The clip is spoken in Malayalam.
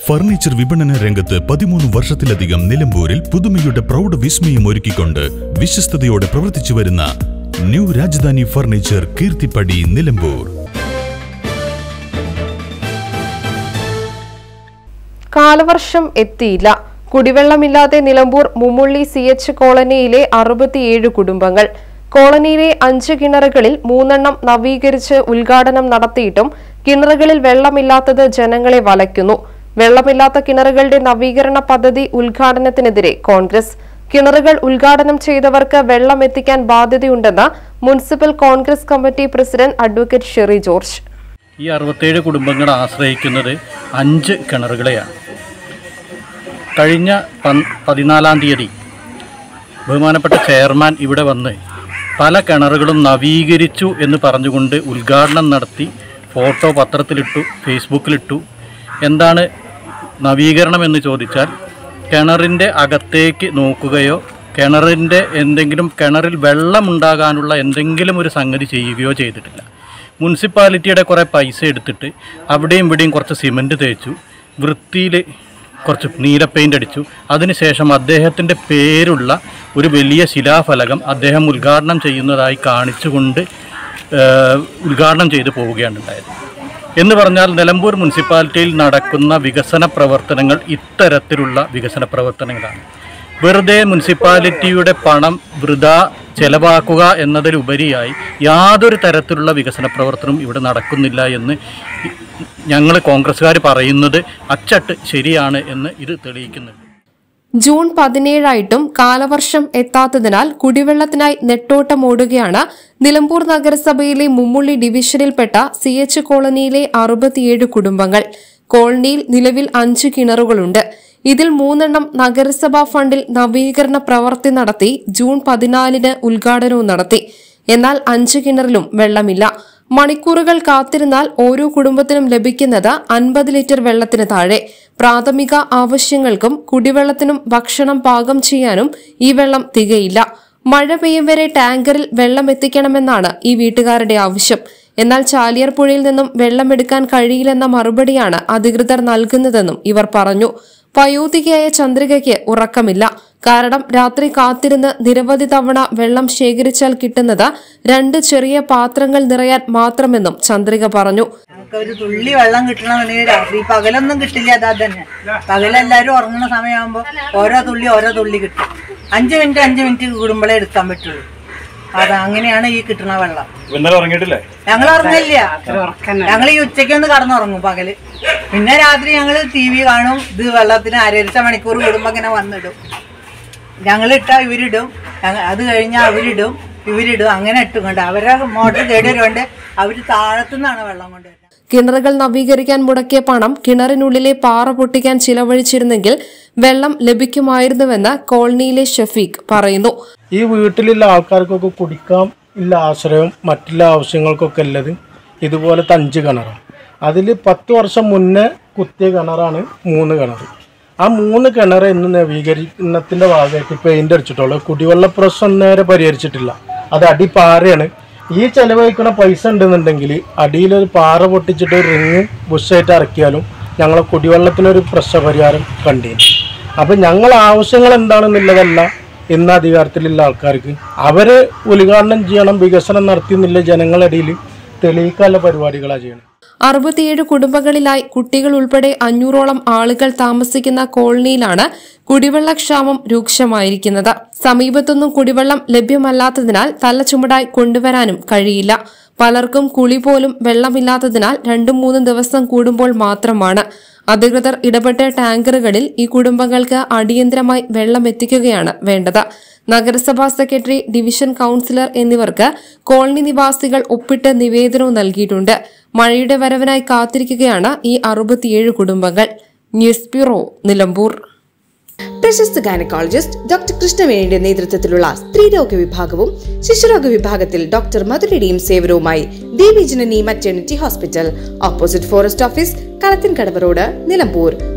ഫർണിച്ചർ വിപണന രംഗത്ത് പതിമൂന്ന് വർഷത്തിലധികം നിലമ്പൂരിൽ പുതുമയുടെ പ്രൗഢ വിസ്മയം ഒരുക്കിക്കൊണ്ട് വിശ്വസ്തയോടെ പ്രവർത്തിച്ചു വരുന്ന ന്യൂ രാജധാനി ഫർണിച്ചർ കീർത്തിപ്പടി നിലമ്പൂർ കാലവർഷം എത്തിയില്ല കുടിവെള്ളമില്ലാതെ നിലമ്പൂർ മുമ്മുള്ളി സി എച്ച് കോളനിയിലെ അറുപത്തിയേഴ് കുടുംബങ്ങൾ കോളനിയിലെ അഞ്ച് കിണറുകളിൽ മൂന്നെണ്ണം നവീകരിച്ച് ഉദ്ഘാടനം നടത്തിയിട്ടും കിണറുകളിൽ വെള്ളമില്ലാത്തത് ജനങ്ങളെ വലയ്ക്കുന്നു വെള്ളമില്ലാത്ത കിണറുകളുടെ നവീകരണ പദ്ധതി ഉദ്ഘാടനത്തിനെതിരെ കോൺഗ്രസ് കിണറുകൾ ഉദ്ഘാടനം ചെയ്തവർക്ക് വെള്ളം എത്തിക്കാൻ ബാധ്യതയുണ്ടെന്ന് municipal Congress committee president advocate Sherry George ഈ അറുപത്തേഴ് കുടുംബങ്ങൾ ആശ്രയിക്കുന്നത് അഞ്ച് കിണറുകളെയാണ് കഴിഞ്ഞ പൻ പതിനാലാം തീയതി ബഹുമാനപ്പെട്ട ചെയർമാൻ ഇവിടെ വന്ന് പല കിണറുകളും നവീകരിച്ചു എന്ന് പറഞ്ഞുകൊണ്ട് ഉദ്ഘാടനം നടത്തി ഫോട്ടോ പത്രത്തിലിട്ടു ഫേസ്ബുക്കിലിട്ടു എന്താണ് നവീകരണം എന്ന് ചോദിച്ചാൽ കിണറിൻ്റെ അകത്തേക്ക് നോക്കുകയോ കിണറിൻ്റെ എന്തെങ്കിലും കിണറിൽ വെള്ളമുണ്ടാകാനുള്ള എന്തെങ്കിലും ഒരു സംഗതി ചെയ്യുകയോ ചെയ്തിട്ടില്ല മുനിസിപ്പാലിറ്റിയുടെ കുറേ പൈസ എടുത്തിട്ട് അവിടെയും ഇവിടെയും കുറച്ച് സിമൻറ്റ് തേച്ചു വൃത്തിയിൽ കുറച്ച് നീല പെയിൻ്റ് അടിച്ചു അതിനുശേഷം അദ്ദേഹത്തിൻ്റെ പേരുള്ള ഒരു വലിയ ശിലാഫലകം അദ്ദേഹം ഉദ്ഘാടനം ചെയ്യുന്നതായി കാണിച്ചുകൊണ്ട് ഏഹ്, ഉദ്ഘാടനം ചെയ്തു പോവുകയാണ് ഉണ്ടായത് എന്ന് പറഞ്ഞാൽ നിലമ്പൂർ മുനിസിപ്പാലിറ്റിയിൽ നടക്കുന്ന വികസന പ്രവർത്തനങ്ങൾ ഇത്തരത്തിലുള്ള വികസന പ്രവർത്തനങ്ങളാണ് വെറുതെ മുനിസിപ്പാലിറ്റിയുടെ പണം വൃഥ ചെലവാക്കുക എന്നതിലുപരിയായി യാതൊരു തരത്തിലുള്ള വികസന പ്രവർത്തനവും ഇവിടെ നടക്കുന്നില്ല എന്ന് ഞങ്ങൾ കോൺഗ്രസ്സുകാർ പറയുന്നത് അച്ചട്ട് ശരിയാണ് എന്ന് ഇത് തെളിയിക്കുന്നുണ്ട് ജൂൺ പതിനേഴായിട്ടും കാലവർഷം എത്താത്തതിനാൽ കുടിവെള്ളത്തിനായി നെട്ടോട്ടമോടുകയാണ് നിലമ്പൂർ നഗരസഭയിലെ മുമ്മുള്ളി ഡിവിഷനിൽപ്പെട്ട സി എച്ച് കോളനിയിലെ അറുപത്തിയേഴ് കുടുംബങ്ങൾ കോളനിയിൽ നിലവിൽ അഞ്ച് കിണറുകളുണ്ട് ഇതിൽ മൂന്നെണ്ണം നഗരസഭാ ഫണ്ടിൽ നവീകരണ പ്രവൃത്തി നടത്തി ജൂൺ പതിനാലിന് ഉദ്ഘാടനവും നടത്തി എന്നാൽ അഞ്ച് കിണറിലും വെള്ളമില്ല മണിക്കൂറുകൾ കാത്തിരുന്നാൽ ഓരോ കുടുംബത്തിനും ലഭിക്കുന്നത് അൻപത് ലിറ്റർ വെള്ളത്തിന് താഴെ പ്രാഥമിക ആവശ്യങ്ങൾക്കും കുടിവെള്ളത്തിനും ഭക്ഷണം പാകം ചെയ്യാനും ഈ വെള്ളം തികയില്ല മഴ പെയ്യും വരെ ടാങ്കറിൽ വെള്ളം എത്തിക്കണമെന്നാണ് ഈ വീട്ടുകാരുടെ ആവശ്യം എന്നാൽ ചാലിയാർ പുഴയിൽ നിന്നും വെള്ളമെടുക്കാൻ കഴിയില്ലെന്ന മറുപടിയാണ് അധികൃതർ നൽകുന്നതെന്നും ഇവർ പറഞ്ഞു വയോധികയായ ചന്ദ്രികയ്ക്ക് ഉറക്കമില്ല കാരണം രാത്രി കാത്തിരുന്ന് നിരവധി തവണ വെള്ളം ശേഖരിച്ചാൽ കിട്ടുന്നത് രണ്ട് ചെറിയ പാത്രങ്ങൾ നിറയാൻ മാത്രമെന്നും ചന്ദ്രിക പറഞ്ഞു നമുക്ക് ഒരു തുള്ളി വെള്ളം കിട്ടണമെന്നുണ്ടെങ്കിൽ രാത്രി പകലൊന്നും കിട്ടില്ല അതാ തന്നെ പകലെല്ലാരും ഉറങ്ങുന്ന സമയമാകുമ്പോ ഓരോ തുള്ളി ഓരോ തുള്ളി കിട്ടും അഞ്ച് മിനിറ്റ് അഞ്ച് മിനിറ്റ് കൂടുമ്പോഴേ എടുക്കാൻ പറ്റുള്ളൂ അത് അങ്ങനെയാണ് ഈ കിട്ടുന്ന വെള്ളം ഇന്നലെ ഉറങ്ങിയിട്ടില്ലേ ഞങ്ങൾ ഉറങ്ങില്ല ഞങ്ങൾ ഈ ഉച്ചയ്ക്ക് ഒന്ന് കടന്നുറങ്ങും പകല് പിന്നെ രാത്രി ഞങ്ങൾ ടി വി കാണും ഇത് വെള്ളത്തിന് അരരിച്ച മണിക്കൂർ കൂടുമ്പോ ഇങ്ങനെ വന്നിടും ഞങ്ങൾ ഇട്ടാ ഇവരിടും ഞങ്ങ- അത് കഴിഞ്ഞാൽ അവരിടും ഇവരിടും അങ്ങനെ ഇട്ടുകൊണ്ട് അവരെ മോട്ടർ കേടി വരുകൊണ്ട് അവര് താഴത്തുനിന്നാണ് വെള്ളം കൊണ്ടുവരുന്നത് കിണറുകൾ നവീകരിക്കാൻ മുടക്കിയ പണം കിണറിനുള്ളിലെ പാറ പൊട്ടിക്കാൻ ചിലവഴിച്ചിരുന്നെങ്കിൽ വെള്ളം ലഭിക്കുമായിരുന്നുവെന്ന് കോളനിയിലെ ഷഫീഖ് പറയുന്നു ഈ വീട്ടിലുള്ള ആൾക്കാർക്കൊക്കെ കുടിക്കാൻ ഇല്ല ആശ്രയവും മറ്റുള്ള ആവശ്യങ്ങൾക്കൊക്കെ ഉള്ളത് ഇതുപോലത്തെ അഞ്ച് കിണറാണ് അതിൽ പത്ത് വർഷം മുന്നേ കുത്തിയ കിണറാണ് മൂന്ന് കിണർ ആ മൂന്ന് കിണർ ഇന്ന് നവീകരണത്തിൻ്റെ ഭാഗമായിട്ട് പെയിൻ്റ് അടിച്ചിട്ടുള്ളൂ കുടിവെള്ള പ്രശ്നം നേരെ പരിഹരിച്ചിട്ടില്ല അത് അടിപ്പാറയാണ് ഈ ചെലവഴിക്കുന്ന പൈസ ഉണ്ടെന്നുണ്ടെങ്കിൽ അടിയിലൊരു പാറ പൊട്ടിച്ചിട്ട് ഒരു റിങ് ബുഷായിട്ട് ഇറക്കിയാലും ഞങ്ങളെ കുടിവെള്ളത്തിനൊരു പ്രശ്നപരിഹാരം കണ്ടിരുന്നു അപ്പം ഞങ്ങൾ ആവശ്യങ്ങൾ എന്താണെന്നുള്ളതല്ല ഇന്ന് അധികാരത്തിലുള്ള ആൾക്കാർക്ക് അവര് ഉദ്ഘാടനം ചെയ്യണം വികസനം നടത്തിയെന്നില്ല ജനങ്ങളുടെ ഇടയിൽ തെളിയിക്കാനുള്ള പരിപാടികളാണ് ചെയ്യണം അറുപത്തിയേഴ് കുടുംബങ്ങളിലായി കുട്ടികൾ ഉൾപ്പെടെ അഞ്ഞൂറോളം ആളുകൾ താമസിക്കുന്ന കോളനിയിലാണ് കുടിവെള്ളക്ഷാമം രൂക്ഷമായിരിക്കുന്നത് സമീപത്തൊന്നും കുടിവെള്ളം ലഭ്യമല്ലാത്തതിനാൽ തലച്ചുമടായി കൊണ്ടുവരാനും കഴിയില്ല പലർക്കും കുളി പോലും വെള്ളമില്ലാത്തതിനാൽ രണ്ടും മൂന്നും ദിവസം കൂടുമ്പോൾ മാത്രമാണ് അധികൃതർ ഇടപെട്ട ടാങ്കറുകളിൽ ഈ കുടുംബങ്ങൾക്ക് അടിയന്തരമായി വെള്ളം എത്തിക്കുകയാണ് വേണ്ടത് നഗരസഭാ സെക്രട്ടറി ഡിവിഷൻ കൌൺസിലർ എന്നിവർക്ക് കോളനി നിവാസികൾ ഒപ്പിട്ട് നിവേദനവും നൽകിയിട്ടുണ്ട് മഴയുടെ വരവിനായി കാത്തിരിക്കുകയാണ് ഈ അറുപത്തിയേഴ് കുടുംബങ്ങൾ ന്യൂസ് ബ്യൂറോ നിലമ്പൂർ പ്രശസ്ത ഗൈനക്കോളജിസ്റ്റ് ഡോക്ടർ കൃഷ്ണവേണിയുടെ നേതൃത്വത്തിലുള്ള സ്ത്രീരോഗ വിഭാഗവും ശിശുരോഗ വിഭാഗത്തിൽ ഡോക്ടർ മധുരയുടെയും സേവനവുമായി Devi Janani maternity hospital opposite forest office Kalathinkadavu road Nilambur